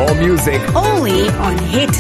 More music. Only on Hit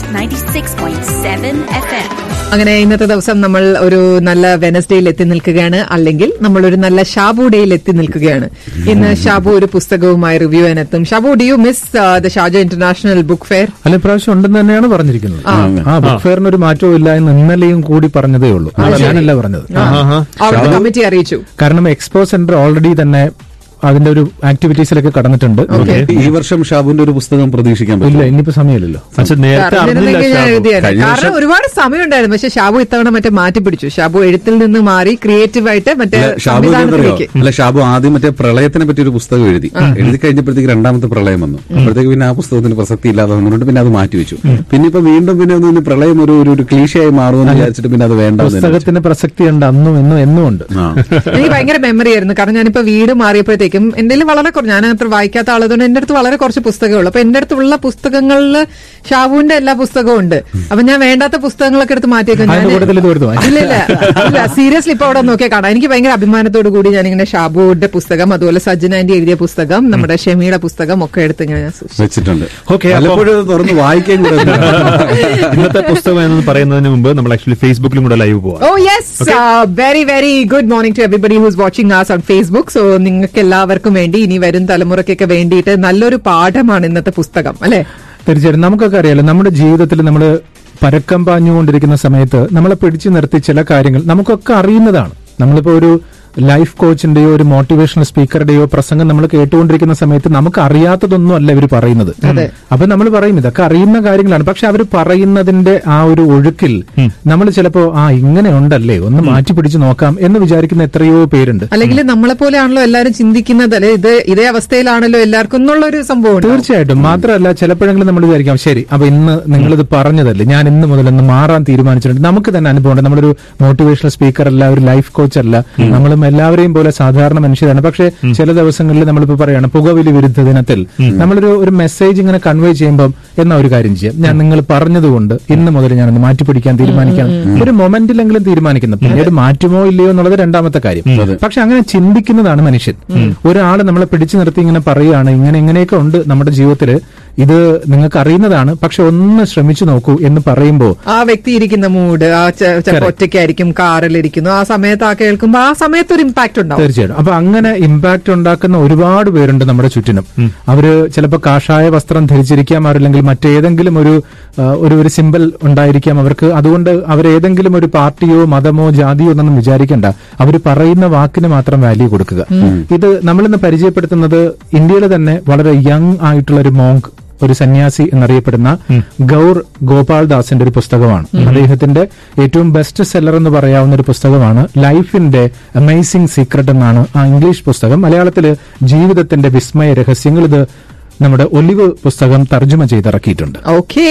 96.7 FM. അങ്ങനെ ഇന്നത്തെ ദിവസം നമ്മൾ ഒരു നല്ല വെനസ്ഡേയിൽ എത്തി നിൽക്കുകയാണ് അല്ലെങ്കിൽ നമ്മൾ ഒരു നല്ല ഷാബു ഡേയിൽ എത്തി നിൽക്കുകയാണ് ഇന്ന് ഷാബു ഒരു പുസ്തകവുമായി റിവ്യൂ ചെയ്യാനെത്തും Shabu do you miss the ഷാജ ഇന്റർനാഷണൽ ബുക്ക് ഫെയർ അല്ല ഇപ്രാവശ്യം ഉണ്ടെന്ന് തന്നെയാണ് പറഞ്ഞിരിക്കുന്നത് ആ ബുക്ക് ഫെയറിന് ഒരു മാറ്റവും ഇല്ല എന്ന് ഇന്നലെയും കൂടി പറഞ്ഞതേ ഉള്ളൂ ഞാനല്ല പറഞ്ഞത് അവിടുത്തെ കമ്മിറ്റി അറിയിച്ചു കാരണം എക്സ്പോ സെന്റർ ഓൾറെഡി തന്നെ അതിന്റെ ഒരു ആക്ടിവിറ്റീസിലൊക്കെ കടന്നിട്ടുണ്ട് ഈ വർഷം ഷാബുവിന്റെ ഒരു പുസ്തകം പ്രതീക്ഷിക്കാൻ ഇല്ല പറ്റില്ല ഇനിയിപ്പോ സമയമില്ലല്ലോ പക്ഷെ നേരത്തെ അറിഞ്ഞില്ല അറിഞ്ഞിരുന്നെങ്കിൽ ഞാൻ ഷാബു. എഴുതിയേനെ. കഴിഞ്ഞ കാരണം വർഷം- ഒരുപാട് സമയം ഉണ്ടായിരുന്നു പക്ഷെ ഷാബു ഇത്തവണ മറ്റേ മാറ്റി പിടിച്ചു ഷാബു എഴുത്തിൽ നിന്ന് മാറി ക്രിയേറ്റീവ് ആയിട്ട് മറ്റേ അല്ല, ഷാബു എന്താണെന്നറിയോ സംവിധാനത്തിലേക്ക് അല്ല ഷാബു ആദ്യം മറ്റേ പ്രളയത്തിനെ പറ്റി ഒരു പുസ്തകം എഴുതി എഴുതി കഴിഞ്ഞപ്പോഴത്തേക്ക് രണ്ടാമത്തെ പ്രളയം വന്നു അപ്പോഴത്തേക്ക് പിന്നെ ആ പുസ്തകത്തിന് പ്രസക്തി ഇല്ലാതെ വന്നുകൊണ്ട് പിന്നെ അത് മാറ്റിവെച്ചു പിന്നെ ഇപ്പൊ വീണ്ടും പിന്നെ ഒന്ന് ഇനി പ്രളയം ഒരു ഒരു- ഒരു ക്ലീശയായി മാറുമെന്ന് വിചാരിച്ചിട്ട് പിന്നെ അത് വേണ്ട പുസ്തകത്തിന് പ്രസക്തി ഉണ്ട് അന്നും ഇന്നും എന്നും ഉണ്ട് എനിക്ക് ഭയങ്കര മെമ്മറി ആയിരുന്നു കാരണം ഞാനിപ്പോ വീട് മാറിയപ്പോഴത്തേക്കും എന്റെ വളരെ കുറച്ച് ഞാൻ അത്ര വായിക്കാത്ത ആളതുകൊണ്ട് എന്റെ അടുത്ത് വളരെ കുറച്ച് പുസ്തകമേ ഉള്ളൂ അപ്പൊ എന്റെ അടുത്തുള്ള പുസ്തകങ്ങളിൽ ഷാബുവിന്റെ എല്ലാ പുസ്തകവും ഉണ്ട് അപ്പൊ ഞാൻ വേണ്ടാത്ത പുസ്തകങ്ങളൊക്കെ എടുത്ത് മാറ്റിയേക്കും അതിന്റെ ഞാൻ കൂട്ടത്തിൽ ഇത് എടുത്തു മാറ്റി. ഇല്ല ഇല്ല ഇല്ല സീരിയസ്ലി ഇപ്പൊ അവിടെ നോക്കിയാൽ കാണാം എനിക്ക് ഭയങ്കര അഭിമാനത്തോടു കൂടി ഞാനിങ്ങനെ ഷാബുവിന്റെ പുസ്തകം അതുപോലെ സജ്ജൻ ആന്റി എഴുതിയ പുസ്തകം നമ്മുടെ ഷെമിയുടെ പുസ്തകം ഒക്കെ എടുത്ത് ഇങ്ങനെ ഞാൻ സൂക്ഷിച്ചു. വെച്ചിട്ടുണ്ട് Okay, അപ്പൊ- പലപ്പോഴും അത് തുറന്ന് വായിക്കാൻ കൂടെ ഉണ്ട്. ഇന്നത്തെ പുസ്തകം എന്ന് പറയുന്നതിന് മുമ്പ് നമ്മൾ ആക്ച്വലി ഫേസ്ബുക്കിലും കൂടെ ലൈവ് പോവാം Oh yes, uh, very very good morning to everybody who's watching us on Facebook. So നിങ്ങൾക്ക് എല്ലാവർക്കും വേണ്ടി ഇനി വരും തലമുറയ്ക്കൊക്കെ വേണ്ടിയിട്ട് നല്ലൊരു പാഠമാണ് ഇന്നത്തെ പുസ്തകം അല്ലെ തീർച്ചയായിട്ടും നമുക്കൊക്കെ അറിയാലോ നമ്മുടെ ജീവിതത്തിൽ നമ്മൾ പരക്കം പാഞ്ഞുകൊണ്ടിരിക്കുന്ന സമയത്ത് നമ്മളെ പിടിച്ചു നിർത്തി ചില കാര്യങ്ങൾ നമുക്കൊക്കെ അറിയുന്നതാണ് നമ്മളിപ്പോ ഒരു ലൈഫ് കോച്ചിന്റെയോ ഒരു മോട്ടിവേഷണൽ സ്പീക്കറുടെയോ പ്രസംഗം നമ്മൾ കേട്ടുകൊണ്ടിരിക്കുന്ന സമയത്ത് നമുക്ക് അറിയാത്തതൊന്നും അല്ല ഇവർ പറയുന്നത് അപ്പൊ നമ്മൾ പറയും ഇതൊക്കെ അറിയുന്ന കാര്യങ്ങളാണ് പക്ഷെ അവർ പറയുന്നതിന്റെ ആ ഒരു ഒഴുക്കിൽ നമ്മൾ ചിലപ്പോ ആ ഇങ്ങനെ ഉണ്ടല്ലേ ഒന്ന് മാറ്റി പിടിച്ചു നോക്കാം എന്ന് വിചാരിക്കുന്ന എത്രയോ പേരുണ്ട് അല്ലെങ്കിൽ നമ്മളെ പോലെയാണല്ലോ എല്ലാവരും ചിന്തിക്കുന്നത് അല്ലെ ഇത് ഇതേ അവസ്ഥയിലാണല്ലോ എല്ലാവർക്കും എന്നുള്ള ഒരു സംഭവം ഉണ്ടാവും. തീർച്ചയായിട്ടും മാത്രമല്ല ചിലപ്പോഴെങ്കിലും നമ്മൾ വിചാരിക്കാം ശരി അപ്പൊ ഇന്ന് നിങ്ങളിത് പറഞ്ഞതല്ലേ ഞാൻ ഇന്ന് മുതൽ ഒന്ന് മാറാൻ തീരുമാനിച്ചിട്ടുണ്ട് നമുക്ക് തന്നെ അനുഭവമുണ്ട് നമ്മളൊരു മോട്ടിവേഷണൽ സ്പീക്കർ അല്ല ഒരു ലൈഫ് കോച്ച് അല്ല നമ്മളും എല്ലാവരെയും പോലെ സാധാരണ മനുഷ്യരാണ് പക്ഷെ ചില ദിവസങ്ങളിൽ നമ്മളിപ്പോ പറയാണ് പുകവലി വിരുദ്ധ ദിനത്തിൽ നമ്മളൊരു ഒരു മെസ്സേജ് ഇങ്ങനെ കൺവേ ചെയ്യുമ്പോൾ എന്നാ ഒരു കാര്യം ചെയ്യാം ഞാൻ നിങ്ങൾ പറഞ്ഞതുകൊണ്ട് ഇന്ന് മുതൽ ഞാനൊന്ന് മാറ്റിപ്പിടിക്കാൻ തീരുമാനിക്കണം ഒരു മൊമെന്റിലെങ്കിലും തീരുമാനിക്കുന്നു പിന്നീട് മാറ്റുമോ ഇല്ലയോ എന്നുള്ളത് രണ്ടാമത്തെ കാര്യം പക്ഷെ അങ്ങനെ ചിന്തിക്കുന്നതാണ് മനുഷ്യൻ ഒരാൾ നമ്മളെ പിടിച്ചു നിർത്തി ഇങ്ങനെ പറയുകയാണ് ഇങ്ങനെ ഇങ്ങനെയൊക്കെ ഉണ്ട് നമ്മുടെ ജീവിതത്തിൽ ഇത് നിങ്ങൾക്ക് അറിയുന്നതാണ് പക്ഷെ ഒന്ന് ശ്രമിച്ചു നോക്കൂ എന്ന് പറയുമ്പോൾ ആ വ്യക്തി ഇരിക്കുന്ന മൂഡ് ആ ചെ- ചിലപ്പോ ഒറ്റയ്ക്കായിരിക്കും കാറിലിരിക്കുന്നു ആ സമയത്ത് ആ കേൾക്കുമ്പോ ആ സമയത്ത് ഒരു ഇമ്പാക്ട് ഉണ്ടാവും തീർച്ചയായിട്ടും അപ്പൊ അങ്ങനെ ഇമ്പാക്ട് ഉണ്ടാക്കുന്ന ഒരുപാട് പേരുണ്ട് നമ്മുടെ ചുറ്റിനും അവര് ചിലപ്പോൾ കാഷായ വസ്ത്രം ധരിച്ചിരിക്കാം അവരല്ലെങ്കിൽ മറ്റേതെങ്കിലും ഒരു ആ, ഒരു ഒരു സിമ്പൽ ഉണ്ടായിരിക്കാം അവർക്ക് അതുകൊണ്ട് അവരേതെങ്കിലും ഒരു പാർട്ടിയോ മതമോ ജാതിയോ എന്നൊന്നും വിചാരിക്കണ്ട അവർ പറയുന്ന വാക്കിന് മാത്രം വാല്യൂ കൊടുക്കുക ഇത് നമ്മളിന്ന് പരിചയപ്പെടുത്തുന്നത് ഇന്ത്യയിലെ തന്നെ വളരെ യങ് ആയിട്ടുള്ള ഒരു മോങ്ക് ഒരു സന്യാസി എന്നറിയപ്പെടുന്ന ഗൗർ ഗോപാൽ ദാസിന്റെ ഒരു പുസ്തകമാണ് അദ്ദേഹത്തിന്റെ ഏറ്റവും ബെസ്റ്റ് സെല്ലർ എന്ന് പറയാവുന്ന ഒരു പുസ്തകമാണ് ലൈഫിന്റെ അമേസിംഗ് സീക്രട്ട് എന്നാണ് ആ ഇംഗ്ലീഷ് പുസ്തകം മലയാളത്തില് ജീവിതത്തിന്റെ വിസ്മയ രഹസ്യങ്ങൾ ഇത് നമ്മുടെ ഒലിവ് പുസ്തകം തർജ്ജമ ചെയ്തിറക്കിയിട്ടുണ്ട് okay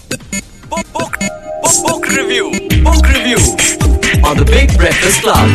Book, book, book, book review. Book review on the Big Breakfast Club.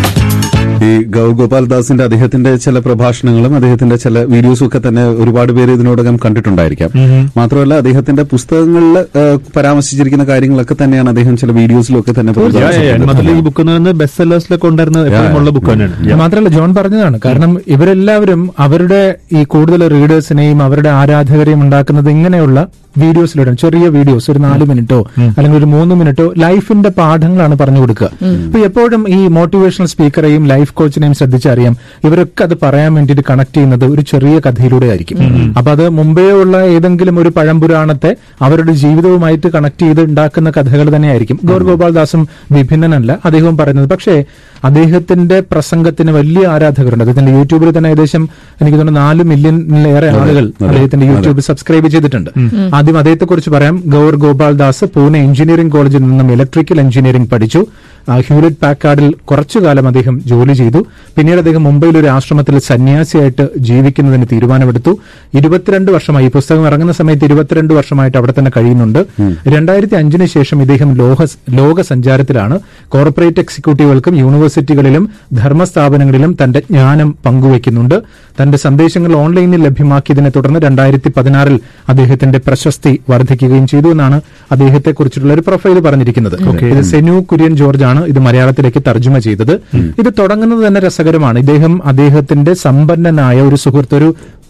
ഈ ഗൗ ഗോപാൽദാസിന്റെ അദ്ദേഹത്തിന്റെ ചില പ്രഭാഷണങ്ങളും അദ്ദേഹത്തിന്റെ ചില വീഡിയോസും ഒക്കെ തന്നെ ഒരുപാട് പേര് ഇതിനോടകം കണ്ടിട്ടുണ്ടായിരിക്കാം മാത്രമല്ല അദ്ദേഹത്തിന്റെ പുസ്തകങ്ങളിൽ ആ, പരാമർശിച്ചിരിക്കുന്ന കാര്യങ്ങളൊക്കെ തന്നെയാണ് അദ്ദേഹം ചില വീഡിയോസിലും ഒക്കെ തന്നെ മാത്രമല്ല ഈ ബുക്ക് എന്ന് പറയുന്നത് ബെസ്റ്റ് സെല്ലേഴ്സിലൊക്കെ ഉണ്ടായിരുന്ന എപ്പോഴും ഉള്ള ബുക്ക് തന്നെയാണ് Yeah. മാത്രമല്ല ജോൺ പറഞ്ഞതാണ് കാരണം ഇവരെല്ലാവരും അവരുടെ ഈ കൂടുതൽ റീഡേഴ്സിനെയും അവരുടെ ആരാധകരെയും ഉണ്ടാക്കുന്നത് ഇങ്ങനെയുള്ള വീഡിയോസിലൂടെ ചെറിയ വീഡിയോസ് ഒരു നാല് മിനിറ്റോ അല്ലെങ്കിൽ ഒരു മൂന്ന് മിനിറ്റോ ലൈഫിന്റെ പാഠങ്ങളാണ് പറഞ്ഞു കൊടുക്കുക അപ്പൊ എപ്പോഴും ഈ മോട്ടിവേഷണൽ സ്പീക്കറെയും ലൈഫ് കോച്ചിനെയും ശ്രദ്ധിച്ചറിയാം ഇവരൊക്കെ അത് പറയാൻ വേണ്ടിയിട്ട് കണക്ട് ചെയ്യുന്നത് ഒരു ചെറിയ കഥയിലൂടെ ആയിരിക്കും അപ്പൊ അത് മുമ്പേ ഉള്ള ഏതെങ്കിലും ഒരു പഴംപുരാണത്തെ അവരുടെ ജീവിതവുമായിട്ട് കണക്ട് ചെയ്ത് ഉണ്ടാക്കുന്ന കഥകൾ തന്നെയായിരിക്കും ഗൗർ ഗോപാൽദാസും വിഭിന്നനല്ല അദ്ദേഹവും പറയുന്നത് പക്ഷേ അദ്ദേഹത്തിന്റെ പ്രസംഗത്തിന് വലിയ ആരാധകരുണ്ട് അദ്ദേഹത്തിന്റെ യൂട്യൂബിൽ തന്നെ ഏകദേശം എനിക്ക് തോന്നുന്നു നാല് മില്യണിലേറെ ആളുകൾ അദ്ദേഹത്തിന്റെ യൂട്യൂബ് സബ്സ്ക്രൈബ് ചെയ്തിട്ടുണ്ട് ആദ്യം അദ്ദേഹത്തെക്കുറിച്ച് പറയാം ഗൗർ ഗോപാൽ ദാസ് പൂനെ എഞ്ചിനീയറിംഗ് കോളേജിൽ നിന്നും ഇലക്ട്രിക്കൽ എഞ്ചിനീയറിംഗ് പഠിച്ചു ആ, ഹ്യൂലറ്റ് പാക്കാർഡിൽ കുറച്ചു കാലം അദ്ദേഹം ജോലി ചെയ്തു പിന്നീട് അദ്ദേഹം മുംബൈയിൽ ഒരു ആശ്രമത്തിൽ സന്യാസിയായിട്ട് ജീവിക്കുന്നതിന് തീരുമാനമെടുത്തു ഇരുപത്തിരണ്ട് വർഷമായി ഈ പുസ്തകം ഇറങ്ങുന്ന സമയത്ത് ഇരുപത്തിരണ്ട് വർഷമായിട്ട് അവിടെ തന്നെ കഴിയുന്നുണ്ട് രണ്ടായിരത്തി അഞ്ചിന് ശേഷം ഇദ്ദേഹം ലോക ലോക സഞ്ചാരത്തിലാണ് കോർപ്പറേറ്റ് എക്സിക്യൂട്ടീവുകൾക്കും യൂണിവേഴ്സിറ്റികളിലും ധർമ്മസ്ഥാപനങ്ങളിലും തന്റെ ജ്ഞാനം പങ്കുവയ്ക്കുന്നുണ്ട് തന്റെ സന്ദേശങ്ങൾ ഓൺലൈനിൽ ലഭ്യമാക്കിയതിനെ തുടർന്ന് രണ്ടായിരത്തി പതിനാറിൽ അദ്ദേഹത്തിന്റെ പ്രശസ്തി വർദ്ധിക്കുകയും ചെയ്തു എന്നാണ് അദ്ദേഹത്തെക്കുറിച്ചുള്ള ഒരു പ്രൊഫൈൽ പറഞ്ഞിരിക്കുന്നത് ഇത് സെനു കുര്യൻ ജോർജ് ആണ് ഇത് മലയാളത്തിലേക്ക് തർജ്ജമ ചെയ്തത് ഇത് തുടങ്ങുന്നത് തന്നെ രസകരമാണ് ഇദ്ദേഹം അദ്ദേഹത്തിന്റെ സമ്പന്നനായ ഒരു സുഹൃത്ത് ഒരു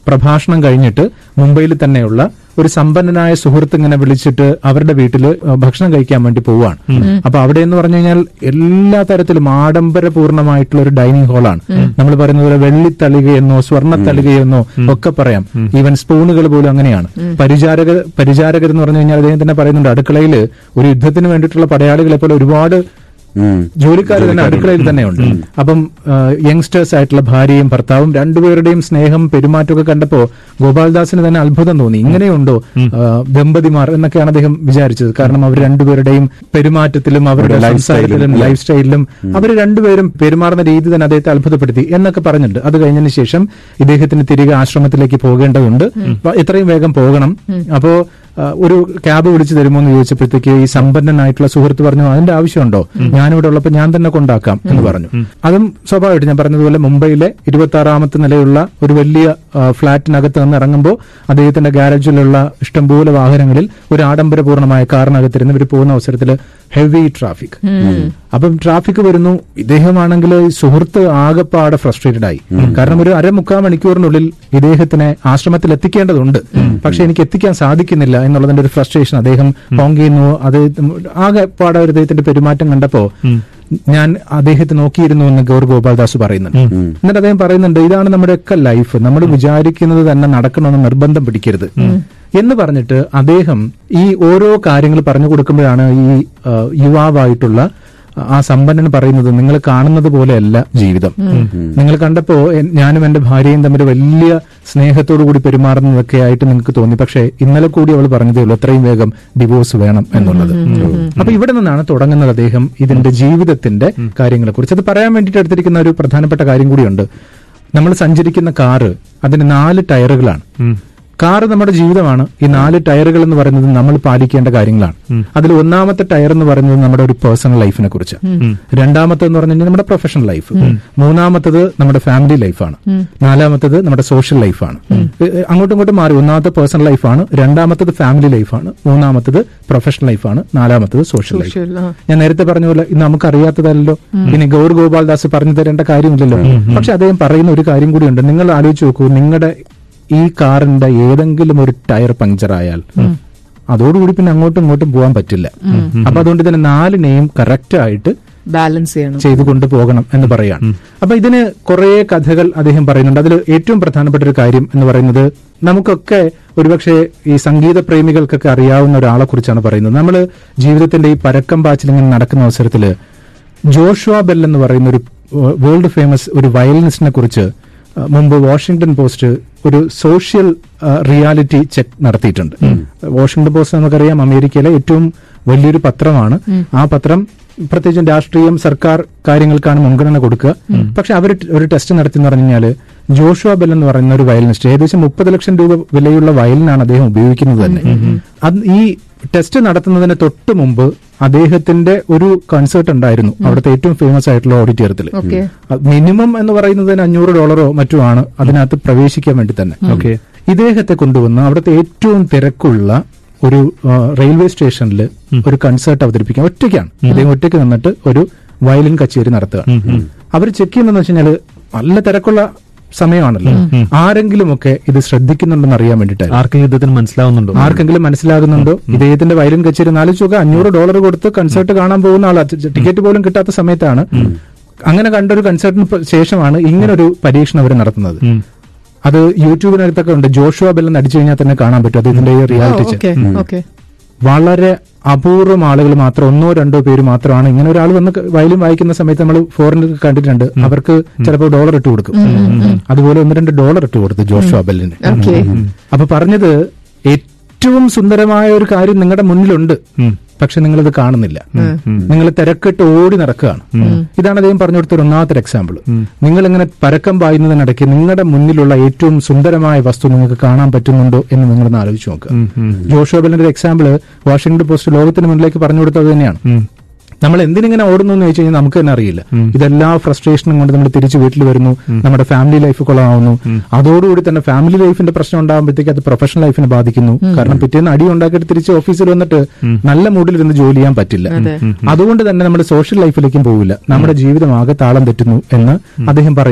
പ്രഭാഷണം കഴിഞ്ഞിട്ട് മുംബൈയിൽ തന്നെയുള്ള ഒരു സമ്പന്നനായ സുഹൃത്ത് ഇങ്ങനെ വിളിച്ചിട്ട് അവരുടെ വീട്ടിൽ ഭക്ഷണം കഴിക്കാൻ വേണ്ടി പോവാണ് അപ്പൊ അവിടെ എന്ന് പറഞ്ഞു കഴിഞ്ഞാൽ എല്ലാ തരത്തിലും ആഡംബരപൂർണമായിട്ടുള്ള ഒരു ഡൈനിങ് ഹാളാണ് നമ്മൾ പറയുന്നത് പോലെ വെള്ളിത്തളികയെന്നോ സ്വർണ്ണത്തളികയെന്നോ ഒക്കെ പറയാം ഈവൻ സ്പൂണുകൾ പോലും അങ്ങനെയാണ് പരിചാരകർ പരിചാരകർ എന്ന് പറഞ്ഞു കഴിഞ്ഞാൽ അദ്ദേഹം തന്നെ പറയുന്നുണ്ട് അടുക്കളയിൽ ഒരു യുദ്ധത്തിന് വേണ്ടിയിട്ടുള്ള പടയാളികളെ പോലെ ഒരുപാട് ഉം. ജോലിക്കാർ തന്നെ അടുക്കളയിൽ തന്നെയുണ്ട് അപ്പം യങ്സ്റ്റേഴ്സ് ആയിട്ടുള്ള ഭാര്യയും ഭർത്താവും രണ്ടുപേരുടെയും സ്നേഹം പെരുമാറ്റമൊക്കെ കണ്ടപ്പോ ഗോപാൽദാസിന് തന്നെ അത്ഭുതം തോന്നി ഇങ്ങനെയുണ്ടോ ആ, ദമ്പതിമാർ എന്നൊക്കെയാണ് അദ്ദേഹം വിചാരിച്ചത് കാരണം അവർ രണ്ടുപേരുടെയും പെരുമാറ്റത്തിലും അവരുടെ അവരുടെ life സംസാരത്തിലും style-ലും, ലൈഫ് സ്റ്റൈലിലും അവർ രണ്ടുപേരും പെരുമാറുന്ന രീതി തന്നെ അദ്ദേഹത്തെ അത്ഭുതപ്പെടുത്തി എന്നൊക്കെ പറഞ്ഞിട്ടുണ്ട് അത് കഴിഞ്ഞതിന് ശേഷം ഇദ്ദേഹത്തിന് തിരികെ ആശ്രമത്തിലേക്ക് പോകേണ്ടതുണ്ട് അപ്പൊ എത്രയും വേഗം പോകണം അപ്പോ ആ, ഒരു ക്യാബ് വിളിച്ചു തരുമോ എന്ന് ചോദിച്ചപ്പോഴത്തേക്ക് ഈ സമ്പന്നനായിട്ടുള്ള സുഹൃത്ത് പറഞ്ഞു അതിന്റെ ആവശ്യമുണ്ടോ ഞാനിവിടെ ഉള്ളപ്പോൾ ഞാൻ തന്നെ കൊണ്ടാക്കാം എന്ന് പറഞ്ഞു അതും സ്വാഭാവികമായിട്ട് ഞാൻ പറഞ്ഞതുപോലെ മുംബൈയിലെ ഇരുപത്തി ആറാമത്തെ നിലയുള്ള ഒരു വലിയ ആ, ഫ്ളാറ്റിനകത്ത് നിന്ന് ഇറങ്ങുമ്പോൾ അദ്ദേഹത്തിന്റെ ഗാരേജിലുള്ള ഇഷ്ടംപോലെ വാഹനങ്ങളിൽ ഒരു ആഡംബരപൂർണമായ കാറിനകത്തിരുന്ന് ഇവർ പോകുന്ന അവസരത്തിൽ ഹെവി ട്രാഫിക് അപ്പം ട്രാഫിക് വരുന്നു ഇദ്ദേഹമാണെങ്കിൽ ഈ സുഹൃത്ത് ആകെപ്പാടെ ഫ്രസ്ട്രേറ്റഡ് ആയി കാരണം ഒരു അരമുക്കാൽ മണിക്കൂറിനുള്ളിൽ ഇദ്ദേഹത്തിനെ ആശ്രമത്തിൽ എത്തിക്കേണ്ടതുണ്ട് പക്ഷെ എനിക്ക് എത്തിക്കാൻ സാധിക്കുന്നില്ല എന്നുള്ളതിന്റെ ഒരു ഫ്രസ്ട്രേഷൻ അദ്ദേഹം ഹോങ് ചെയ്യുന്നു അത് ആകെപ്പാടെ ഒരു ഇദ്ദേഹത്തിന്റെ പെരുമാറ്റം കണ്ടപ്പോ ഞാൻ അദ്ദേഹത്തെ നോക്കിയിരുന്നു എന്ന് ഗൗർ ഗോപാൽദാസ് പറയുന്നുണ്ട് എന്നിട്ട് അദ്ദേഹം പറയുന്നുണ്ട് ഇതാണ് നമ്മുടെ ഒക്കെ ലൈഫ് നമ്മൾ വിചാരിക്കുന്നത് തന്നെ നടക്കണമെന്ന് നിർബന്ധം പിടിക്കരുത് എന്ന് പറഞ്ഞിട്ട് അദ്ദേഹം ഈ ഓരോ കാര്യങ്ങൾ പറഞ്ഞു കൊടുക്കുമ്പോഴാണ് ഈ ആ, യുവാവായിട്ടുള്ള ആ സമ്പന്നൻ പറയുന്നത് നിങ്ങൾ കാണുന്നത് പോലെയല്ല ജീവിതം നിങ്ങൾ കണ്ടപ്പോ എൻ- ഞാനും എന്റെ ഭാര്യയും തമ്മിൽ വലിയ സ്നേഹത്തോടു കൂടി പെരുമാറുന്നതൊക്കെ ആയിട്ട് നിങ്ങൾക്ക് തോന്നി പക്ഷേ ഇന്നലെ കൂടി അവൾ പറഞ്ഞതേ ഉള്ളൂ എത്രയും വേഗം ഡിവോഴ്സ് വേണം എന്നുള്ളത് അപ്പൊ ഇവിടെ നിന്നാണ് തുടങ്ങുന്നത് അദ്ദേഹം ഇതിന്റെ ജീവിതത്തിന്റെ കാര്യങ്ങളെ കുറിച്ച് അത് പറയാൻ വേണ്ടിയിട്ട് എടുത്തിരിക്കുന്ന ഒരു പ്രധാനപ്പെട്ട കാര്യം കൂടിയുണ്ട് നമ്മൾ സഞ്ചരിക്കുന്ന കാറ് അതിന് നാല് ടയറുകളാണ് കാറ് നമ്മുടെ ജീവിതമാണ് ഈ നാല് ടയറുകൾ എന്ന് പറയുന്നത് നമ്മൾ പാലിക്കേണ്ട കാര്യങ്ങളാണ് അതിൽ ഒന്നാമത്തെ ടയർ എന്ന് പറയുന്നത് നമ്മുടെ ഒരു പേഴ്സണൽ ലൈഫിനെ കുറിച്ച് രണ്ടാമത്തെ എന്ന് പറഞ്ഞു കഴിഞ്ഞാൽ നമ്മുടെ പ്രൊഫഷണൽ ലൈഫ് മൂന്നാമത്തത് നമ്മുടെ ഫാമിലി ലൈഫാണ് നാലാമത്തത് നമ്മുടെ സോഷ്യൽ ലൈഫാണ് ഏ, ഏ, അങ്ങോട്ടും ഇങ്ങോട്ടും മാറി ഒന്നാമത്തെ പേഴ്സണൽ ലൈഫാണ് രണ്ടാമത്തത് ഫാമിലി ലൈഫാണ് മൂന്നാമത്തത് പ്രൊഫഷണൽ ലൈഫാണ് നാലാമത്തത് സോഷ്യൽ ലൈഫ് Social, ആ. ഞാൻ നേരത്തെ പറഞ്ഞ പോലെ ഇത് നമുക്ക് അറിയാത്തതല്ലോ ഇനി ഗൗർ ഗോപാൽദാസ് പറഞ്ഞു തരേണ്ട കാര്യമില്ലല്ലോ പക്ഷെ അദ്ദേഹം പറയുന്ന ഒരു കാര്യം കൂടിയുണ്ട് നിങ്ങൾ ആലോചിച്ച് നോക്കൂ നിങ്ങളുടെ ഈ കാറിന്റെ ഏതെങ്കിലും ഒരു ടയർ പഞ്ചർ ആയാൽ അതോടുകൂടി പിന്നെ അങ്ങോട്ടും ഇങ്ങോട്ടും പോകാൻ പറ്റില്ല അപ്പൊ അതുകൊണ്ട് ഇതിന് നാലിനെയും കറക്റ്റ് ആയിട്ട് ബാലൻസ് ചെയ്യണം ചെയ്തു കൊണ്ടുപോകണം എന്ന് പറയാണ് അപ്പൊ ഇതിന് കുറെ കഥകൾ അദ്ദേഹം പറയുന്നുണ്ട് അതിൽ ഏറ്റവും പ്രധാനപ്പെട്ട ഒരു കാര്യം എന്ന് പറയുന്നത് നമുക്കൊക്കെ ഒരുപക്ഷെ ഈ സംഗീത പ്രേമികൾക്കൊക്കെ അറിയാവുന്ന ഒരാളെ കുറിച്ചാണ് പറയുന്നത് നമ്മൾ ജീവിതത്തിന്റെ ഈ പരക്കം പാച്ചിലിങ്ങനെ നടക്കുന്ന അവസരത്തിൽ ജോഷുവ ബെൽ എന്ന് പറയുന്ന ഒരു വേൾഡ് ഫേമസ് ഒരു വയലിനിസ്റ്റിനെ കുറിച്ച് ആ, മുമ്പ് വാഷിംഗ്ടൺ പോസ്റ്റ് ഒരു സോഷ്യൽ റിയാലിറ്റി ചെക്ക് നടത്തിയിട്ടുണ്ട് വാഷിംഗ്ടൺ പോസ്റ്റ് നമുക്കറിയാം അമേരിക്കയിലെ ഏറ്റവും വലിയൊരു പത്രമാണ് ആ പത്രം പ്രത്യേകിച്ചും രാഷ്ട്രീയം സർക്കാർ കാര്യങ്ങൾക്കാണ് മുൻഗണന കൊടുക്കുക പക്ഷെ അവർ ഒരു ടെസ്റ്റ് നടത്തി എന്ന് പറഞ്ഞു കഴിഞ്ഞാൽ ജോഷുവ ബെൽ എന്ന് പറയുന്ന ഒരു വയലിനിസ്റ്റ് ഏകദേശം മുപ്പത് ലക്ഷം രൂപ വിലയുള്ള വയലിനാണ് അദ്ദേഹം ഉപയോഗിക്കുന്നത് തന്നെ അത് ഈ ടെസ്റ്റ് നടത്തുന്നതിന് തൊട്ട് മുമ്പ് അദ്ദേഹത്തിന്റെ ഒരു കൺസേർട്ട് ഉണ്ടായിരുന്നു അവിടുത്തെ ഏറ്റവും ഫേമസ് ആയിട്ടുള്ള ഓഡിറ്റോറിയത്തിൽ ഓക്കെ മിനിമം എന്ന് പറയുന്നതിന് അഞ്ഞൂറ് ഡോളറോ മറ്റോ ആണ് അതിനകത്ത് പ്രവേശിക്കാൻ വേണ്ടി തന്നെ ഓക്കെ ഇദ്ദേഹത്തെ കൊണ്ടുവന്ന് അവിടുത്തെ ഏറ്റവും തിരക്കുള്ള ഒരു ആ, റെയിൽവേ സ്റ്റേഷനിൽ ഒരു കൺസേർട്ട് അവതരിപ്പിക്കാൻ ഒറ്റയ്ക്കാണ് ഇദ്ദേഹം ഒറ്റയ്ക്ക് നിന്നിട്ട് ഒരു വയലിൻ കച്ചേരി നടത്തുകയാണ് അവർ ചെക്ക് ചെയ്യുന്നതെന്ന് വെച്ച് കഴിഞ്ഞാൽ നല്ല തിരക്കുള്ള സമയമാണല്ലോ ആരെങ്കിലുമൊക്കെ ഇത് ശ്രദ്ധിക്കുന്നുണ്ടെന്ന് അറിയാൻ വേണ്ടിയിട്ടായിരുന്നു ആർക്കും യുദ്ധത്തിന് മനസ്സിലാവുന്നുണ്ടോ ആർക്കെങ്കിലും മനസ്സിലാകുന്നുണ്ടോ ഇദ്ദേഹത്തിന്റെ വയലിൻ കച്ചേരി നാല് തുക അഞ്ഞൂറ് ഡോളർ കൊടുത്ത് കൺസേർട്ട് കാണാൻ പോകുന്ന ആളാ ടിക്കറ്റ് പോലും കിട്ടാത്ത സമയത്താണ് അങ്ങനെ കണ്ടൊരു കൺസേർട്ടിന് പ- ശേഷമാണ് ഇങ്ങനൊരു പരീക്ഷണം അവർ നടത്തുന്നത് അത് യൂട്യൂബിനകത്തൊക്കെ ഉണ്ട് ജോഷുവ ബെൽ എന്ന് അടിച്ചു കഴിഞ്ഞാൽ തന്നെ കാണാൻ പറ്റും അദ്ദേഹത്തിന്റെ ഈ റിയാലിറ്റി ചെക്ക് ഓക്കെ ഓക്കെ വളരെ അപൂർവം ആളുകൾ മാത്രം ഒന്നോ രണ്ടോ പേര് മാത്രമാണ് ഇങ്ങനെ ഒരാൾ വന്ന് ക- വയലിൻ വായിക്കുന്ന സമയത്ത് നമ്മൾ ഫോറിനിൽ കണ്ടിട്ടുണ്ട് അവർക്ക് ചിലപ്പോൾ ഡോളർ ഇട്ട് കൊടുക്കും അതുപോലെ ഒന്ന് രണ്ട് ഡോളർ ഇട്ട് കൊടുത്തു ജോഷുവ ബെല്ലിന് ഓക്കെ അപ്പൊ പറഞ്ഞത് ഏറ്റവും സുന്ദരമായ ഒരു കാര്യം നിങ്ങളുടെ മുന്നിലുണ്ട് പക്ഷെ നിങ്ങളിത് കാണുന്നില്ല നിങ്ങൾ തിരക്കിട്ട് ഓടി നടക്കുകയാണ് ഇതാണ് അദ്ദേഹം പറഞ്ഞു കൊടുത്ത ഒരു ഒന്നാമത്തെ എക്സാമ്പിൾ നിങ്ങൾ ഇങ്ങനെ പരക്കം പായുന്നതിനിടയ്ക്ക് നിങ്ങളുടെ മുന്നിലുള്ള ഏറ്റവും സുന്ദരമായ വസ്തു നിങ്ങൾക്ക് കാണാൻ പറ്റുന്നുണ്ടോ എന്ന് നിങ്ങളൊന്ന് ആലോചിച്ച് നോക്കുക ജോഷോബലിന്റെ ഒരു എക്സാമ്പിൾ വാഷിംഗ്ടൺ പോസ്റ്റ് ലോകത്തിന് മുന്നിലേക്ക് പറഞ്ഞു കൊടുത്തത് തന്നെയാണ് നമ്മൾ എന്തിനിങ്ങനെ ഓടുന്നു എന്ന് ചോദിച്ചു കഴിഞ്ഞാൽ നമുക്ക് തന്നെ അറിയില്ല ഇതെല്ലാ ഫ്രസ്ട്രേഷനും കൊണ്ട് നമ്മൾ തിരിച്ച് വീട്ടിൽ വരുന്നു നമ്മുടെ ഫാമിലി ലൈഫ് കൊളമാവുന്നു അതോടുകൂടി തന്നെ ഫാമിലി ലൈഫിന്റെ പ്രശ്നം ഉണ്ടാകുമ്പോഴത്തേക്ക് അത് പ്രൊഫഷണൽ ലൈഫിനെ ബാധിക്കുന്നു കാരണം പിറ്റേന്ന് അടി ഉണ്ടാക്കിയിട്ട് തിരിച്ച് ഓഫീസിൽ വന്നിട്ട് നല്ല മൂഡിലിരുന്ന് ജോലി ചെയ്യാൻ പറ്റില്ല അതുകൊണ്ട് തന്നെ നമ്മുടെ സോഷ്യൽ ലൈഫിലേക്കും പോവില്ല നമ്മുടെ ജീവിതം ആകെ താളം തെറ്റുന്നു എന്ന് അദ്ദേഹം പറയുന്നുണ്ട്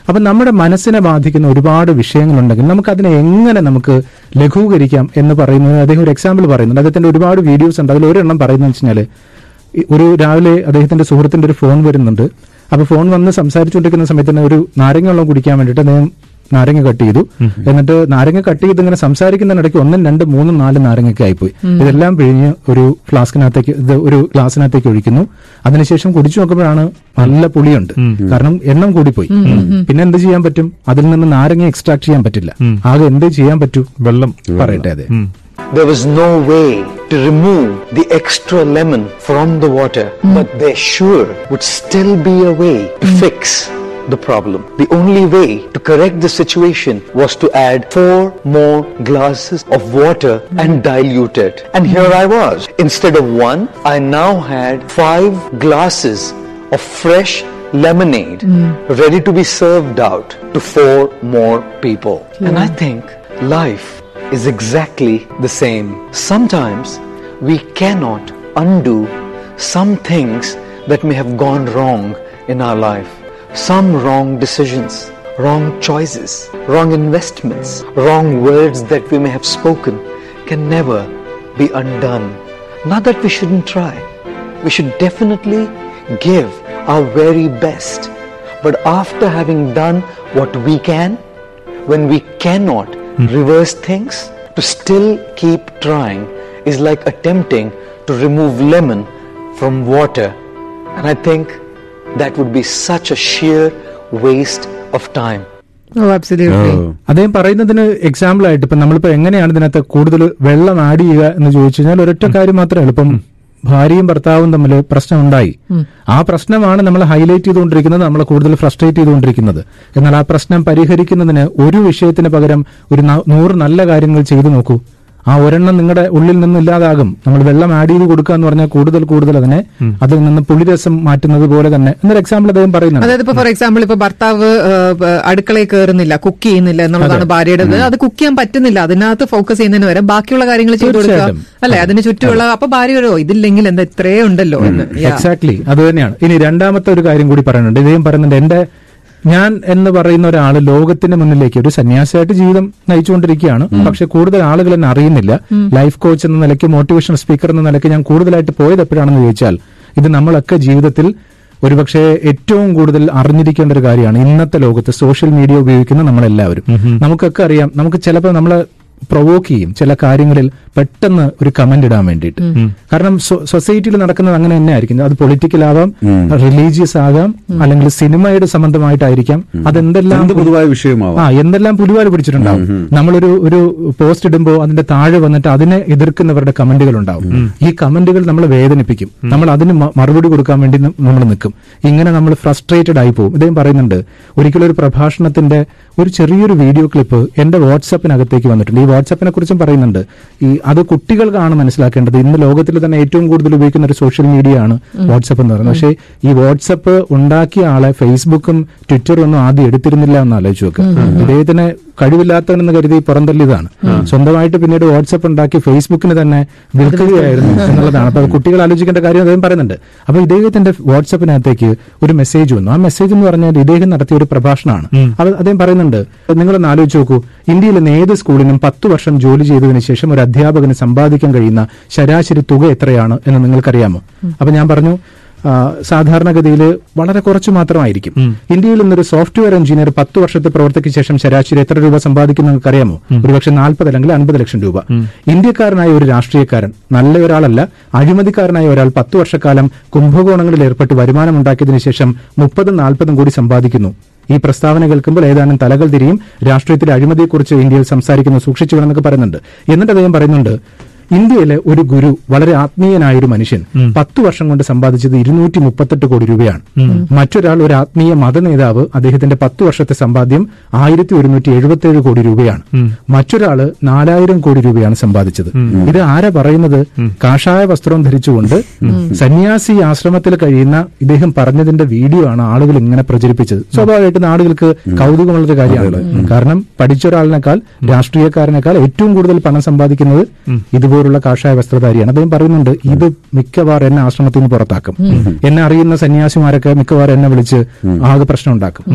അപ്പൊ നമ്മുടെ മനസ്സിനെ ബാധിക്കുന്ന ഒരുപാട് വിഷയങ്ങളുണ്ടെങ്കിൽ നമുക്ക് അതിനെ എങ്ങനെ നമുക്ക് ലഘൂകരിക്കാം എന്ന് പറയുന്നത് അദ്ദേഹം ഒരു എക്സാമ്പിൾ പറയുന്നുണ്ട് അദ്ദേഹത്തിന്റെ ഒരുപാട് വീഡിയോസ് ഉണ്ട് അതിൽ ഒരെണ്ണം പറയുന്നത് വെച്ചാല് ഒരു രാവിലെ അദ്ദേഹത്തിന്റെ സുഹൃത്തിന്റെ ഒരു ഫോൺ വരുന്നുണ്ട് അപ്പൊ ഫോൺ വന്ന് സംസാരിച്ചുകൊണ്ടിരിക്കുന്ന സമയത്ത് തന്നെ ഒരു നാരങ്ങ വെള്ളം കുടിക്കാൻ വേണ്ടിയിട്ട് അദ്ദേഹം നാരങ്ങ കട്ട് ചെയ്തു എന്നിട്ട് നാരങ്ങ കട്ട് ചെയ്ത് ഇങ്ങനെ സംസാരിക്കുന്നതിനിടയ്ക്ക് ഒന്നും രണ്ടും മൂന്നും നാലും നാരങ്ങയൊക്കെ ആയിപ്പോയി ഇതെല്ലാം പിഴിഞ്ഞ് ഒരു ഫ്ലാസ്കിനകത്തേക്ക് ഇത് ഒരു ഗ്ലാസിനകത്തേക്ക് ഒഴിക്കുന്നു അതിനുശേഷം കുടിച്ചു നോക്കുമ്പോഴാണ് നല്ല പുളിയുണ്ട് കാരണം എണ്ണം കൂടിപ്പോയി പിന്നെ എന്ത് ചെയ്യാൻ പറ്റും അതിൽ നിന്ന് നാരങ്ങ എക്സ്ട്രാക്ട് ചെയ്യാൻ പറ്റില്ല ആകെ എന്ത് ചെയ്യാൻ പറ്റൂ വെള്ളം പറയട്ടെ അതെ There was no way to remove the extra lemon from the water, but there sure would still be a way to fix the problem. The only way to correct the situation was to add four more glasses of water and dilute it. And here I was. Instead of one, I now had five glasses of fresh lemonade ready to be served out to four more people. And I think life is exactly the same. Sometimes we cannot undo some things that may have gone wrong in our life. Some wrong decisions, wrong choices, wrong investments, wrong words that we may have spoken can never be undone. Not that we shouldn't try. We should definitely give our very best. But after having done what we can, when we cannot reverse things, to still keep trying is like attempting to remove lemon from water. And I think that would be such a sheer waste of time. ഓ absolutely അദ്ദേഹം പറയുന്നതിന് example ആയിട്ട് ഇപ്പൊ നമ്മളിപ്പോ എങ്ങനെയാണ് ഇതിനകത്ത് കൂടുതൽ വെള്ളം ആഡ് ചെയ്യുക എന്ന് ചോദിച്ചു കഴിഞ്ഞാൽ ഒരൊറ്റ കാര്യം മാത്രമേ ഉള്ളൂ ഇപ്പം ഭാര്യയും ഭർത്താവും തമ്മിൽ പ്രശ്നം ഉണ്ടായി ആ പ്രശ്നമാണ് നമ്മൾ ഹൈലൈറ്റ് ചെയ്തുകൊണ്ടിരിക്കുന്നത് നമ്മളെ കൂടുതൽ ഫ്രസ്ട്രേറ്റ് ചെയ്തുകൊണ്ടിരിക്കുന്നത് എന്നാൽ ആ പ്രശ്നം പരിഹരിക്കുന്നതിന് ഒരു വിഷയത്തിന് പകരം ഒരു ന- നൂറ് നല്ല കാര്യങ്ങൾ ചെയ്തു നോക്കൂ ആ ഒരെണ്ണം നിങ്ങളുടെ ഉള്ളിൽ നിന്ന് ഇല്ലാതാകും നമ്മൾ വെള്ളം ആഡ് ചെയ്ത് കൊടുക്കുക എന്ന് പറഞ്ഞാൽ കൂടുതൽ കൂടുതൽ അതിനെ അതിൽ നിന്ന് പുളിരസം മാറ്റുന്നത് പോലെ തന്നെ എന്നൊരു എക്സാമ്പിൾ അദ്ദേഹം പറയുന്നുണ്ട് അതായത് ഇപ്പൊ ഫോർ എക്സാമ്പിൾ ഇപ്പൊ ഭർത്താവ് ഏഹ്, അടുക്കളയിൽ കയറുന്നില്ല കുക്ക് ചെയ്യുന്നില്ല എന്നുള്ളതാണ് ഭാര്യയുടെ ഇത്. അത് കുക്ക് ചെയ്യാൻ പറ്റുന്നില്ല അതിനകത്ത് ഫോക്കസ് ചെയ്യുന്നതിന് വരെ ബാക്കിയുള്ള കാര്യങ്ങൾ ചെയ്തു കൊടുക്കുക തീർച്ചയായിട്ടും. അല്ലെ അതിന് ചുറ്റുമുള്ള അപ്പൊ ഭാര്യ ഒരു ഇതില്ലെങ്കിൽ എന്താ ഇത്രേ ഉണ്ടല്ലോ എന്ന് Yeah. എക്സാക്ട്ലി അത് തന്നെയാണ് ഇനി രണ്ടാമത്തെ ഒരു കാര്യം കൂടി പറയുന്നുണ്ട് ഇദ്ദേഹം പറയുന്നുണ്ട് എന്റെ ഞാൻ എന്ന് പറയുന്ന ഒരാൾ ലോകത്തിന്റെ മുന്നിലേക്ക് ഒരു സന്യാസിയായിട്ട് ജീവിതം നയിച്ചുകൊണ്ടിരിക്കുകയാണ് പക്ഷെ കൂടുതൽ ആളുകൾ എന്നെ അറിയുന്നില്ല ലൈഫ് കോച്ച് എന്ന നിലയ്ക്ക് മോട്ടിവേഷൻ സ്പീക്കർ എന്ന നിലയ്ക്ക് ഞാൻ കൂടുതലായിട്ട് പോയത് എപ്പോഴാണെന്ന് ചോദിച്ചാൽ ഇത് നമ്മളൊക്കെ ജീവിതത്തിൽ ഒരുപക്ഷെ ഏറ്റവും കൂടുതൽ അറിഞ്ഞിരിക്കേണ്ട ഒരു കാര്യമാണ് ഇന്നത്തെ ലോകത്ത് സോഷ്യൽ മീഡിയ ഉപയോഗിക്കുന്ന നമ്മളെല്ലാവരും നമുക്കൊക്കെ അറിയാം നമുക്ക് ചിലപ്പോൾ നമ്മളെ പ്രൊവോക്ക് ചെയ്യും ചില കാര്യങ്ങളിൽ പെട്ടെന്ന് ഒരു കമന്റ് ഇടാൻ വേണ്ടിയിട്ട് കാരണം സൊസൈറ്റിയിൽ നടക്കുന്നത് അങ്ങനെ തന്നെ ആയിരിക്കും അത് പൊളിറ്റിക്കൽ ആവാം റിലീജിയസ് ആകാം അല്ലെങ്കിൽ സിനിമയുടെ സംബന്ധമായിട്ടായിരിക്കാം അതെന്തെല്ലാം എന്ത് പൊതുവായ വിഷയമാവാം ആ എന്തെല്ലാം പുലിവാല് പിടിച്ചിട്ടുണ്ടാവും നമ്മളൊരു ഒരു പോസ്റ്റ് ഇടുമ്പോൾ അതിന്റെ താഴെ വന്നിട്ട് അതിനെ എതിർക്കുന്നവരുടെ കമന്റുകൾ ഉണ്ടാവും ഈ കമന്റുകൾ നമ്മളെ വേദനിപ്പിക്കും നമ്മൾ അതിന് മ- മറുപടി കൊടുക്കാൻ വേണ്ടി നമ്മൾ നിൽക്കും ഇങ്ങനെ നമ്മൾ ഫ്രസ്ട്രേറ്റഡ് ആയി പോകും ഇദ്ദേഹം പറയുന്നുണ്ട് ഒരിക്കലും ഒരു പ്രഭാഷണത്തിന്റെ ഒരു ചെറിയൊരു വീഡിയോ ക്ലിപ്പ് എന്റെ വാട്സപ്പിനകത്തേക്ക് വന്നിട്ടുണ്ട് ഈ വാട്സപ്പിനെ കുറിച്ചും പറയുന്നുണ്ട് ഈ അത് കുട്ടികൾക്കാണ് മനസ്സിലാക്കേണ്ടത് ഇന്ന് ലോകത്തിൽ തന്നെ ഏറ്റവും കൂടുതൽ ഉപയോഗിക്കുന്ന ഒരു സോഷ്യൽ മീഡിയ ആണ് വാട്സപ്പ് എന്ന് പറയുന്നത് പക്ഷേ ഈ വാട്സപ്പ് ഉണ്ടാക്കിയ ആളെ ഫേസ്ബുക്കും ട്വിറ്ററും ഒന്നും ആദ്യം എടുത്തിരുന്നില്ല എന്ന് ആലോചിച്ച് നോക്കുക ഇദ്ദേഹത്തിന് കഴിവില്ലാത്തവനെന്ന് കരുതി പുറന്തള്ളിയതാണ് സ്വന്തമായിട്ട് പിന്നീട് വാട്സപ്പ് ഉണ്ടാക്കി ഫേസ്ബുക്കിന് തന്നെ വിൽക്കുകയായിരുന്നു എന്നുള്ളതാണ് അപ്പൊ കുട്ടികൾ ആലോചിക്കേണ്ട കാര്യം അദ്ദേഹം പറയുന്നുണ്ട് അപ്പൊ ഇദ്ദേഹത്തിന്റെ വാട്സപ്പിനകത്തേക്ക് ഒരു മെസ്സേജ് വന്നു ആ മെസ്സേജ് എന്ന് പറഞ്ഞാൽ ഇദ്ദേഹം നടത്തിയ ഒരു പ്രഭാഷണമാണ് അത് അദ്ദേഹം പറയുന്നുണ്ട് നിങ്ങളൊന്ന് ആലോചിച്ച് നോക്കൂ ഇന്ത്യയിലെ നിന്ന് ഏത് സ്കൂളിനും പത്ത് വർഷം ജോലി ചെയ്തതിനു ശേഷം ഒരു അധ്യാപകന് സമ്പാദിക്കാൻ കഴിയുന്ന ശരാശരി തുക എത്രയാണ് എന്ന് നിങ്ങൾക്കറിയാമോ അപ്പൊ ഞാൻ പറഞ്ഞു ആ, സാധാരണഗതിയിൽ വളരെ കുറച്ച് മാത്രമായിരിക്കും ഇന്ത്യയിൽ നിന്നൊരു സോഫ്റ്റ്വെയർ എഞ്ചിനീയർ പത്ത് വർഷത്തെ പ്രവർത്തിക്ക് ശേഷം ശരാശരി എത്ര രൂപ സമ്പാദിക്കുന്നു നിങ്ങൾക്ക് അറിയാമോ ഒരുപക്ഷെ നാൽപ്പത് അല്ലെങ്കിൽ അൻപത് ലക്ഷം രൂപ ഇന്ത്യക്കാരനായ ഒരു രാഷ്ട്രീയക്കാരൻ നല്ല ഒരാളല്ല അഴിമതിക്കാരനായ ഒരാൾ പത്ത് വർഷക്കാലം കുംഭകോണങ്ങളിൽ ഏർപ്പെട്ട് വരുമാനം ഉണ്ടാക്കിയതിനു ശേഷം മുപ്പതും നാൽപ്പതും കൂടി സമ്പാദിക്കുന്നു ഈ പ്രസ്താവന കേൾക്കുമ്പോൾ ഏതാനും തലകൾ തിരിയും രാഷ്ട്രീയത്തിലെ അഴിമതിയെക്കുറിച്ച് ഇന്ത്യയിൽ സംസാരിക്കുന്ന സൂക്ഷിച്ചു വേണമെന്നൊക്കെ പറയുന്നുണ്ട് എന്നിട്ട് അദ്ദേഹം പറയുന്നുണ്ട് ഇന്ത്യയിലെ ഒരു ഗുരു വളരെ ആത്മീയനായ ഒരു മനുഷ്യൻ പത്തു വർഷം കൊണ്ട് സമ്പാദിച്ചത് ഇരുന്നൂറ്റി മുപ്പത്തെട്ട് കോടി രൂപയാണ് മറ്റൊരാൾ ഒരു ആത്മീയ മത നേതാവ് അദ്ദേഹത്തിന്റെ പത്ത് വർഷത്തെ സമ്പാദ്യം ആയിരത്തി ഒരുന്നൂറ്റി എഴുപത്തിയേഴ് കോടി രൂപയാണ് മറ്റൊരാള് നാലായിരം കോടി രൂപയാണ് സമ്പാദിച്ചത് ഇത് ആരാ പറയുന്നത് കാഷായ വസ്ത്രം ധരിച്ചുകൊണ്ട് സന്യാസി ആശ്രമത്തിൽ കഴിയുന്ന ഇദ്ദേഹം പറഞ്ഞതിന്റെ വീഡിയോ ആണ് ആളുകൾ ഇങ്ങനെ പ്രചരിപ്പിച്ചത് സ്വാഭാവികമായിട്ടും ആളുകൾക്ക് കൗതുകമുള്ളൊരു കാര്യമാണ് കാരണം പഠിച്ച ഒരാളിനേക്കാൾ രാഷ്ട്രീയക്കാരനേക്കാൾ ഏറ്റവും കൂടുതൽ പണം സമ്പാദിക്കുന്നത് ഇതുപോലുള്ള കാഷായ വസ്ത്രധാരിയാണ് അദ്ദേഹം പറയുന്നുണ്ട് ഇത് മിക്കവാറും എന്നെ ആശ്രമത്തിൽ നിന്ന് പുറത്താക്കും എന്നെ അറിയുന്ന സന്യാസിമാരൊക്കെ മിക്കവാറും എന്നെ വിളിച്ച് ആകെ പ്രശ്നം ഉണ്ടാക്കും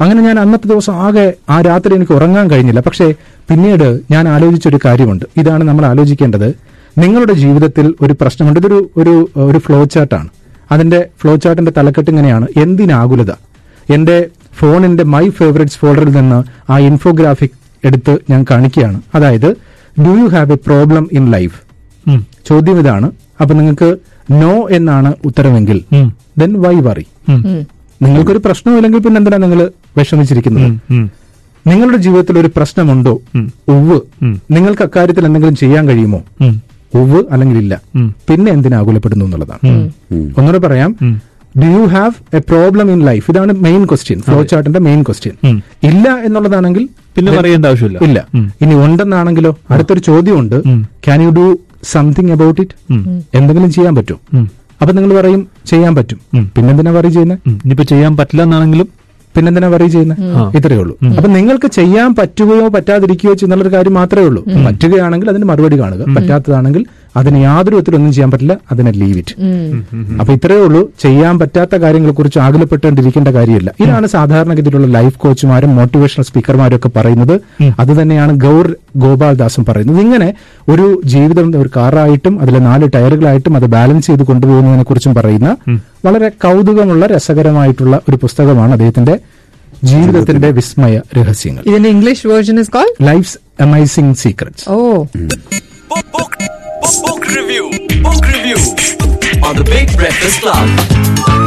അങ്ങനെ ഞാൻ അന്നത്തെ ദിവസം ആകെ ആ രാത്രി എനിക്ക് ഉറങ്ങാൻ കഴിഞ്ഞില്ല പക്ഷേ പിന്നീട് ഞാൻ ആലോചിച്ചൊരു കാര്യമുണ്ട് ഇതാണ് നമ്മൾ ആലോചിക്കേണ്ടത് നിങ്ങളുടെ ജീവിതത്തിൽ ഒരു പ്രശ്നമുണ്ട് ഇതൊരു ഒരു ഒരു ഫ്ലോ ചാർട്ടാണ് അതിന്റെ ഫ്ലോ ചാർട്ടിന്റെ തലക്കെട്ട് ഇങ്ങനെയാണ് എന്തിനാകുലത എന്റെ ഫോണിന്റെ മൈ ഫേവറേറ്റ്സ് ഫോൾഡറിൽ നിന്ന് ആ ഇൻഫോഗ്രാഫിക് എടുത്ത് ഞാൻ കാണിക്കുകയാണ് അതായത് do you have a problem in life ഉം. ചോദ്യം ഇതാണ് അപ്പൊ നിങ്ങൾക്ക് നോ എന്നാണ് ഉത്തരമെങ്കിൽ ഉം. ദെൻ വൈ വറി ഉം. നിങ്ങൾക്കൊരു പ്രശ്നമില്ലെങ്കിൽ പിന്നെ എന്തിനാ നിങ്ങൾ വിഷമിച്ചിരിക്കുന്നത് ഉം. ഉം. നിങ്ങളുടെ ജീവിതത്തിൽ ഒരു പ്രശ്നമുണ്ടോ ഉം. ഉവ് ഉം. നിങ്ങൾക്ക് അക്കാര്യത്തിൽ എന്തെങ്കിലും ചെയ്യാൻ കഴിയുമോ ഉം. ഉവ് അല്ലെങ്കിൽ ഇല്ല ഉം. പിന്നെ എന്തിനാ ആകുലപ്പെടുന്നു എന്നുള്ളതാണ് ഉം. ഒന്നുകൂടെ പറയാം ഉം. Do you have a problem in life ഇതാണ് മെയിൻ ക്വസ്റ്റ്യൻ ഫ്ലോ ചാർട്ടിന്റെ മെയിൻ ക്വസ്റ്റ്യൻ ഉം. ഇല്ല എന്നുള്ളതാണെങ്കിൽ പിന്നെ പറയേണ്ട ആവശ്യമില്ല ഇല്ല ഉം. ഇനി ഉണ്ടെന്നാണെങ്കിലോ അടുത്തൊരു ചോദ്യമുണ്ട് ഉം. Can you do something about it ഉം. എന്തെങ്കിലും ചെയ്യാൻ പറ്റും ഉം. അപ്പൊ നിങ്ങൾ പറയും ചെയ്യാൻ പറ്റും ഉം. പിന്നെന്തിനാ വറി ചെയ്യുന്നത് ഉം. ഇനിയിപ്പോ ചെയ്യാൻ പറ്റില്ല എന്നാണെങ്കിലും പിന്നെന്തിനാ വറി ചെയ്യുന്നത് ഇത്രയേ ഉള്ളൂ അപ്പൊ നിങ്ങൾക്ക് ചെയ്യാൻ പറ്റുകയോ പറ്റാതിരിക്കുകയോ ചെയ്യുന്നുള്ള ഒരു കാര്യം മാത്രമേ ഉള്ളൂ പറ്റുകയാണെങ്കിൽ അതിന് മറുപടി കാണുക പറ്റാത്തതാണെങ്കിൽ അതിന് യാതൊരു വിധത്തിലൊന്നും ചെയ്യാൻ പറ്റില്ല അതിനെ ലീവ് ഇറ്റ് അപ്പൊ ഇത്രയേ ഉള്ളൂ ചെയ്യാൻ പറ്റാത്ത കാര്യങ്ങളെ കുറിച്ച് ആകുലപ്പെട്ടുകൊണ്ടിരിക്കേണ്ട കാര്യമില്ല ഇതാണ് സാധാരണഗതിയിലുള്ള ലൈഫ് കോച്ചുമാരും മോട്ടിവേഷണൽ സ്പീക്കർമാരും ഒക്കെ പറയുന്നത് അത് തന്നെയാണ് ഗൗർ ഗോപാൽദാസും പറയുന്നത് ഇങ്ങനെ ഒരു ജീവിതം ഒരു കാറായിട്ടും അതിലെ നാല് ടയറുകളായിട്ടും അത് ബാലൻസ് ചെയ്ത് കൊണ്ടുപോകുന്നതിനെ കുറിച്ചും പറയുന്ന വളരെ കൗതുകമുള്ള രസകരമായിട്ടുള്ള ഒരു പുസ്തകമാണ് അദ്ദേഹത്തിന്റെ ജീവിതത്തിന്റെ വിസ്മയ രഹസ്യങ്ങൾ ഇതിന്റെ English version is call life's amazing secrets ഓ Book, book, book, book review. Book review on the Big Breakfast Club.